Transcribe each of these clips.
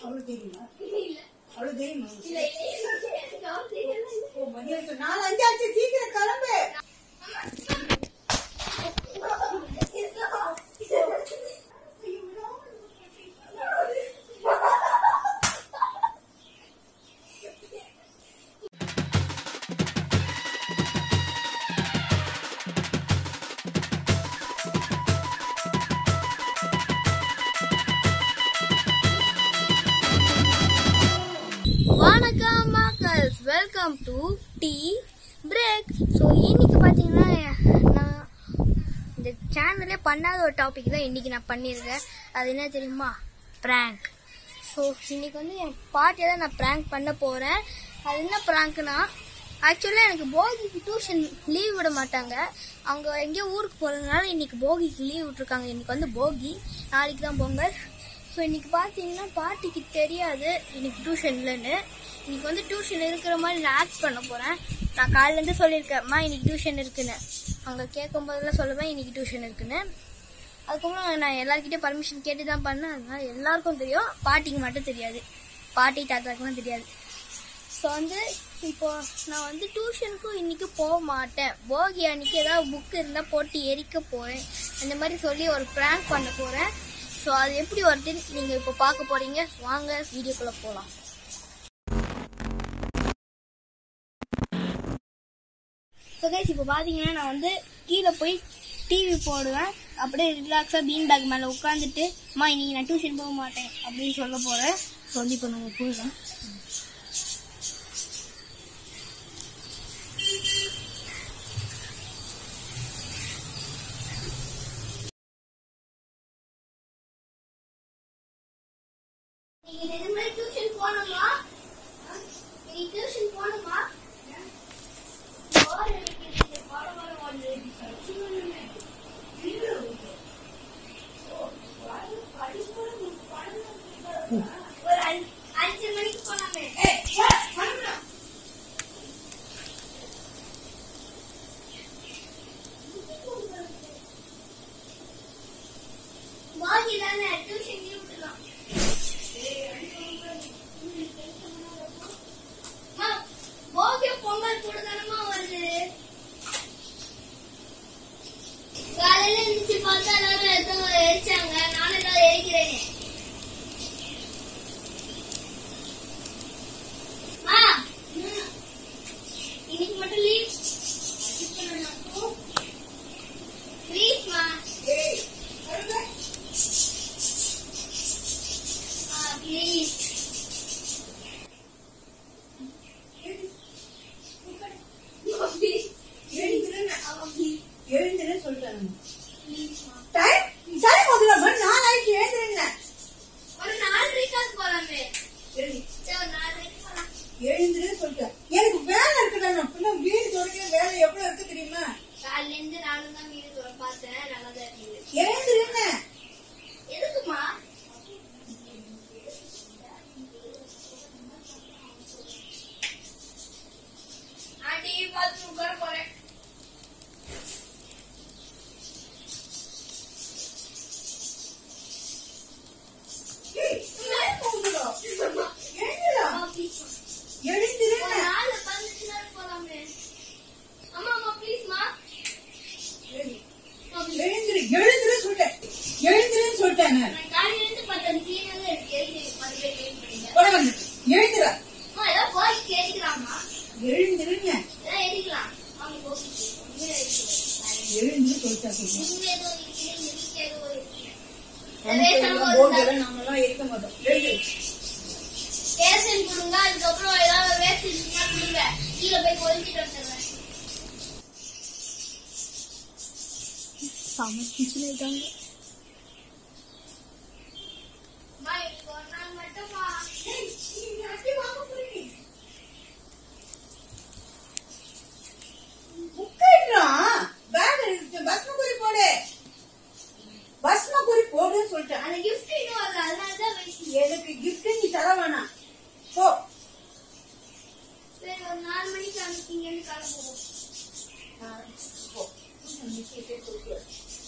அவ்வளவு தெரியுமா இல்ல அவ்வளவு தெரியுமா இல்ல இல்ல எனக்கு அவன் தெரியல ஓ, மதியம் இப்ப நாலு அஞ்சாச்சு சீக்கிரம் கிளம்பு வணக்கம் மக்கள்ஸ் welcome to tea break so இன்னைக்கு பார்த்தீங்கன்னா நான் இந்த சேனல்லே பண்ணாத ஒரு டாபிக் தான் இன்னைக்கு நான் பண்ணியிருக்கேன் அது என்ன தெரியுமா ப்ராங்க் ஸோ இன்னைக்கு வந்து என் பாட்டியை தான் நான் ப்ராங்க் பண்ண போகிறேன் அது என்ன ப்ராங்க்னா ஆக்சுவலாக எனக்கு போகிக்கு டியூஷன் லீவ் விட மாட்டாங்க அவங்க எங்கேயோ ஊருக்கு போகிறதுனால இன்னைக்கு போகிக்கு லீவ் விட்டுருக்காங்க இன்னைக்கு வந்து போகி நாளைக்கு தான் பொங்கல் ஸோ இன்னைக்கு பார்த்தீங்கன்னா பாட்டிக்கு தெரியாது இன்னைக்கு டியூஷன் இல்லைன்னு இன்னைக்கு வந்து டியூஷன் இருக்கிற மாதிரி நான் ஆக்ட் பண்ண போகிறேன் நான் காலையிலேருந்து சொல்லியிருக்கேன்மா இன்னைக்கு டியூஷன் இருக்குன்னு அவங்க கேட்கும் போதெல்லாம் சொல்லுவேன் இன்னைக்கு டியூஷன் இருக்குன்னு அதுக்கப்புறம் நான் எல்லாருக்கிட்டையும் பர்மிஷன் கேட்டு தான் பண்ணேன் அதனால எல்லாருக்கும் தெரியும் பாட்டிக்கு மட்டும் தெரியாது பாட்டி தாத்தாக்குலாம் தெரியாது ஸோ வந்து இப்போ நான் வந்து டியூஷனுக்கும் இன்னைக்கு போக மாட்டேன் போகி அன்னைக்கு ஏதாவது புக் இருந்தால் போட்டு எரிக்க போகிறேன் அந்த மாதிரி சொல்லி ஒரு ப்ராங்க் பண்ண போகிறேன் ஸோ அது எப்படி வருதுன்னு நீங்கள் இப்போ பார்க்க போகிறீங்க வாங்க வீடியோக்குள்ளே போகலாம் ஸோ கைஸ் இப்போ பார்த்தீங்கன்னா நான் வந்து கீழே போய் டிவி போடுவேன் அப்படியே ரிலாக்ஸாக பீன் பேக் மேலே உட்காந்துட்டு அம்மா இன்னைக்கு நான் டியூஷன் போக மாட்டேன் அப்படின்னு சொல்ல போகிறேன் ஸோ வந்து இப்போ நம்ம போயிடலாம் நீங்க இது மாதிரி டியூஷன் போகணுமா நீங்க டியூஷன் போகணுமா போர் அடிக்குது, போட போட ஓடுது. ஒரு அஞ்சு- அஞ்சு மணிக்கு போலாமே போகி தானே டியூஷன் லீவ் விட்டுலாம் அம்மா, போகி பொங்கல் கூட தானமா வருது காலையில இருந்துச்சு பார்த்தா எல்லாரும் ஏதோ எரிச்சாங்க நானும் ஏதோ எரிக்கிறேனே அம்மா, இன்னைக்கு மட்டும் லீவ் ப்ளீஸ்மா ப்ளீஸ் எழுந்துருன்னு சொல்லிட்டாங்க டைம் டைம் அதுல மணி நாலு ஆயிடுச்சு எழுந்துருங்க ஒரு நாலரைக்காவது போலாமே சரி ஒரு நாலரைக்கு போலாம் எழுந்துருன்னு சொல்லிட்டேன் எனக்கு வேலை இருக்குடா நான் பிள்ளை வீடு தொடக்க வேலை எவ்வளவு இருக்கு தெரியுமா காலையில இருந்து நானும் தான் வீடு தூரம் பார்த்தேன் நல்லா தான் இருந்தது எழுந்துருங்க எதுக்குமா ஆண்டி பார்த்து உட்கார போறேன் ஏய், time ஆகுதுடா. எழுந்துடா. அம்மா ப்ளீஸ் எழுந்துருங்க நாலு பதினஞ்சு நேரம் போலாமே அம்மா அம்மா ப்ளீஸ்மா எழுந்துரு எழுந்துரு சொல்லிட்டேன் எழுந்துருன்னு சொல்லிட்டேன் நான். நான் காலையில இருந்து பார்த்தேன் கிளீனா தான் இருக்கு எழுதி மறுபடியும் க்ளீன் பண்ணிட்டேன் போட வந்து எழுந்துடா அம்மா ஏதோ போய் கேட்கலாமா எழுந்துருங்க ஏதோ எழுதிக்கலாம் அவங்க போட்டு ஒண்ணுமே எழுதிக்கலாம் எழுந்துரு சொல்லிட்டேன் சொல்லிட்டேன். நீங்க ஏதோ இருக்கீங்க நீங்க ஏதோ இருக்கீங்க நமக்கு எல்லாம் போர்டுல நாமெல்லாம் இருக்க மாட்டோம் எழுந்துரு கேசன் கொடுங்க அதுக்கப்புறம் ஏதாவது வேஸ்ட் இருந்துச்சுன்னா கொடுங்க கீழே போய் கொளுத்திட்டு வந்துடுறேன் சமைச்சுட்டாங்க ஒரு நாள் மட்டுமா ஏய், நீ அடி வாங்க போறீங்க. உட்காருடா. bag இருக்கு. பஸ்மகுரி போடு. பஸ்மகுரி போடுன்னு சொல்லிட்டேன். அந்த gift இன்னும் வரல அதனால தான் வெயிட் எனக்கு gift நீ தர வேணாம். போ. சரி ஒரு நாலு மணிக்கு அனுப்பிங்கன்னு கிளம்புவோம் நான் போ. நான் நிச்சயத்தை சொல்லிடுறேன்.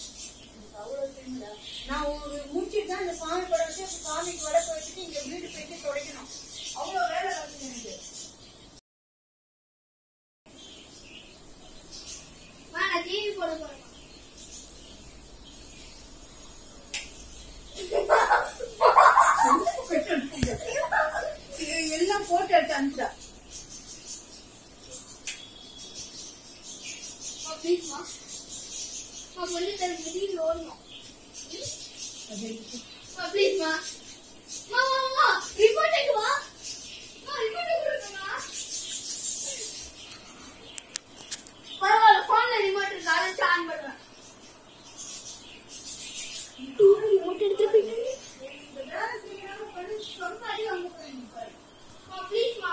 எனக்கு அவ்வளவு தெரியுமில்ல. நான் ஒரு முடிச்சிட்டு தான் இந்த சாமி படம் வச்சு சாமிக்கு வடக்கு வச்சுட்டு இங்க வீடு போயிட்டு அனுப்பிட்டா ப்ளீஸ்மா மா சொல்லி தரேன் திடீர்னு ஓடணும் மா ப்ளீஸ்மா மா மா மா ரிப்போர்ட் எங்க வா மா ரிப்போர்ட் கொடுங்கம்மா பரவாயில்ல ஃபோன்ல ரிமோட் இருக்கு அதை வச்சு ஆன் பண்ணுவேன் ரிமோட் எடுத்து போயிட்டு ப்ளீஸ்மா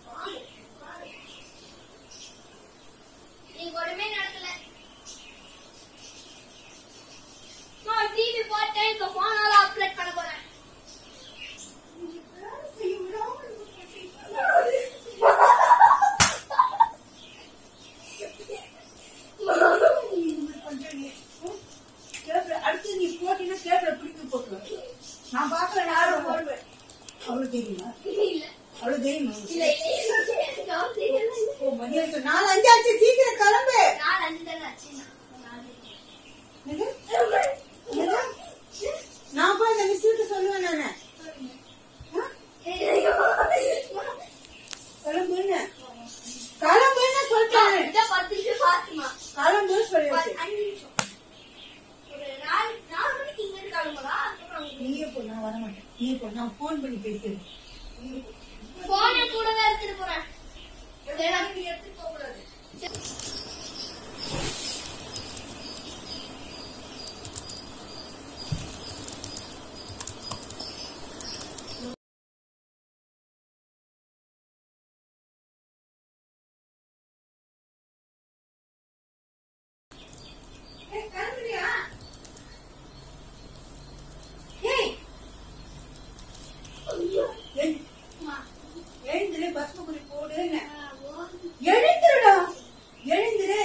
நீங்க ஒண்ணுமே நடக்கல நான் டிவி பார்த்தேன் இப்ப போனால அப்லோட் பண்ண போறேன் அடுத்து நீ போட்டீங்கன்னா கேபிள பிடிக்க போட்டு நான் பார்க்கல யாரும் போடுவேன் அவ்வளவு தெரியுமா இல்ல அவ்வளவு தெரியுமா இல்ல இல்ல எனக்கு அவன் தெரியல. ஓ, மதியம் நாலு அஞ்சாச்சு சீக்கிரம் கிளம்பு நான் அஞ்சு தானே ஆச்சு நான் என்னது? என்னது? நான் போய் அந்த மிஸ் கிட்ட சொல்லுவேன் நானு ஆ? கிளம்புன்னு கிளம்புன்னு சொல்லிட்டேன் இதான் பத்து நிமிஷம் பாத்துமா கிளம்புன்னு சொல்லிடுச்சு அஞ்சு நிமிஷம் ஒரு நாலு நாலு மணிக்கு இங்க இருந்து கிளம்புறா அதுக்கப்புறம் நீயே போ நான் வர மாட்டேன் நீயே போ நான் போன் பண்ணி பேசுறேன் போன கூட தான் எடுத்துட்டு போறேன் ஏன்னா நீ எடுத்துட்டு போக கூடாது ஏய், கிளம்புறியா? ஏய், எழு- எழுந்துரு பஸ் புக் போடுன்னு எழுந்துருடா எழுந்துரு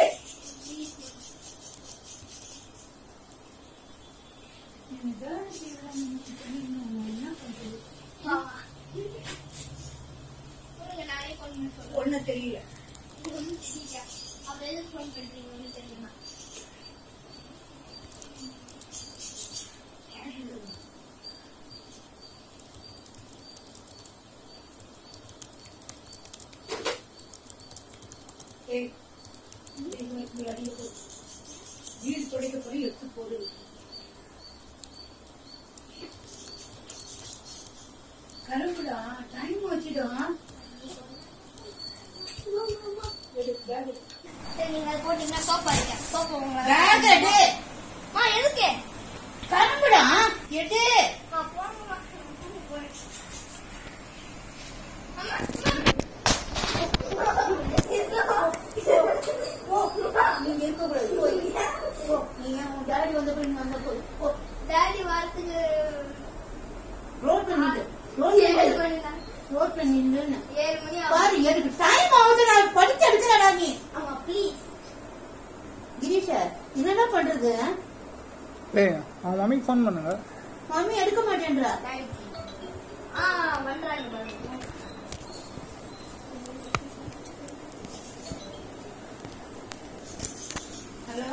நானே பண்ண சொல்றேன் ஒண்ணு தெரியல ஒன்றும் தெரியல அவர் எதுக்கு ஃபோன் பண்றீங்க ஒன்றும் தெரியுமா ஏய், வீடு துடைக்க போய் எடுத்து போடு கரும்புடா டைம் வச்சுடா எடு, bag எடு. சரி நீங்க அதை போட்டீங்கன்னா சோப்பா இருக்கேன் சோப்பா Bag எடு. மா எதுக்கு கரும்புடா எடு மா போங்கம்மா போறேன் போ நீங்க இருக்க கூடாது போய் போ நீங்க உன் டாடி வந்த போய் நீங்க வந்த போய் போ டாடி வரத்துக்கு ரோட்ல நில்லு ரோட்ல ஏழு நில்லு மணி தான் ரோட்ல நில்லுன்னு ஏழு மணி ஆகும் பாரு எனக்கு டைம் ஆகுது நான் படிச்சு எடுக்கிறடா நீ ஆமா ப்ளீஸ் கிரீஷா என்னடா பண்றது ஏய் அவன் மம்மிக்கு ஃபோன் பண்ணுங்க மம்மி எடுக்க மாட்டேன்றா டாடி ஆ பண்றாங்க பாருங்க ஹலோ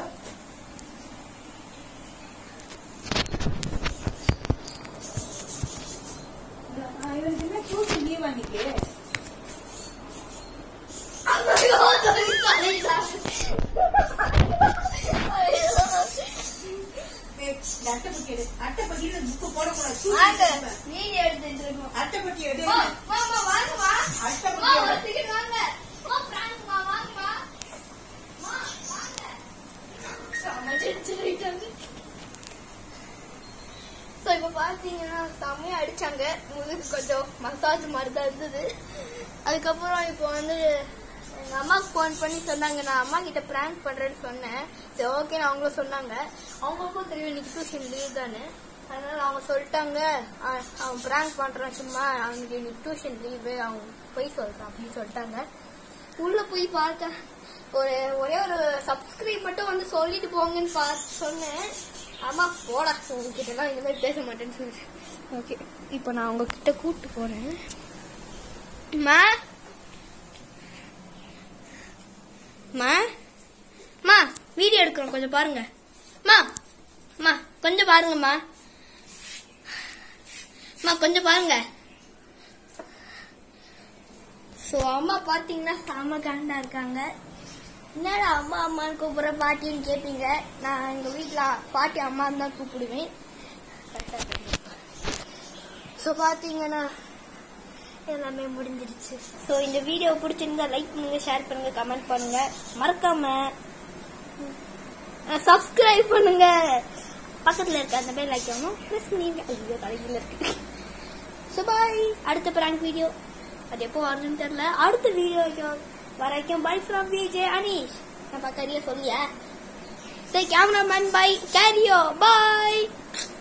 இவனுக்கு என்ன கூட்டு லீவ் அன்னைக்கு ஐயோ, sorry, sorry, ஏய், இந்த அட்டைப்பட்டி எடு அட்டைப்பட்டியில புக்கு போடக்கூடாது வாங்க, சூடு வீடியோ எடுத்துட்டு இருக்கோம். அட்டைப்பட்டி எடு மா, மா, மா, வாங்கம்மா. மா, அட்டைப்பட்டி ஒரு எடு ticket வாங்க. மா, பிராங்க்மா, வாங்கம்மா. மா, வாங்க. செம tension ஆயிட்டாங்க. So, இப்ப பாத்தீங்கன்னா செம்மையா அடிச்சாங்க முதுகு கொஞ்சம் மசாஜ் மாதிரி தான் இருந்தது அதுக்கப்புறம் இப்போ வந்து எங்க அம்மாவுக்கு ஃபோன் பண்ணி சொன்னாங்க நான் அம்மா கிட்ட பிராங்க் பண்றேன்னு சொன்னேன் சரி ஓகேன்னு அவங்களும் சொன்னாங்க அவங்களுக்கும் தெரியும் இன்னைக்கு டியூஷன் லீவ் தானே அதனால அவங்க சொல்லிட்டாங்க "அஹ், அவன் பிராங்க் பண்றான் சும்மா அவனுக்கு இன்னைக்கு டியூஷன் லீவு அவன் போய் சொல்றான் அப்படின்னு சொல்லிட்டாங்க உள்ள போய் பார்த்தேன் ஒரு ஒரே ஒரு சப்ஸ்கிரைப் மட்டும் வந்து சொல்லிட்டு போங்கன்னு பார்த்து சொன்னேன் ஆமா போடா உங்ககிட்ட எல்லாம் இந்த மாதிரி பேச மாட்டேன்னு சொல்லிட்டு ஓகே இப்போ நான் உங்ககிட்ட கூப்பிட்டு போறேன் மா மா மா வீடியோ எடுக்கிறோம் கொஞ்சம் பாருங்க மா மா கொஞ்சம் பாருங்கம்மா மா கொஞ்சம் பாருங்க ஸோ அம்மா பார்த்தீங்கன்னா செம காண்டா இருக்காங்க என்னடா அம்மா அம்மான்னு கூப்பிடுற பாட்டின்னு கேட்பீங்க நான் எங்கள் வீட்டில் பாட்டி அம்மான்னு தான் கூப்பிடுவேன் ஸோ பார்த்தீங்கன்னா எல்லாமே முடிஞ்சிருச்சு ஸோ இந்த வீடியோ பிடிச்சிருந்தா லைக் பண்ணுங்க ஷேர் பண்ணுங்க கமெண்ட் பண்ணுங்க மறக்காம சப்ஸ்கிரைப் பண்ணுங்க பக்கத்தில் இருக்க அந்த பேர் லைக் பண்ணணும் ப்ளஸ் நீங்கள் ஐயோ தலையில் இருக்கு ஸோ பாய் அடுத்த பிராங்க் வீடியோ அது எப்போ வருதுன்னு தெரியல அடுத்த வீடியோ வரைக்கும் பை ஃப்ரம் விஜய் அனீஷ் நம்ம கரிய சொல்லியா சரி கேமராமேன் பை கேரியோ பாய்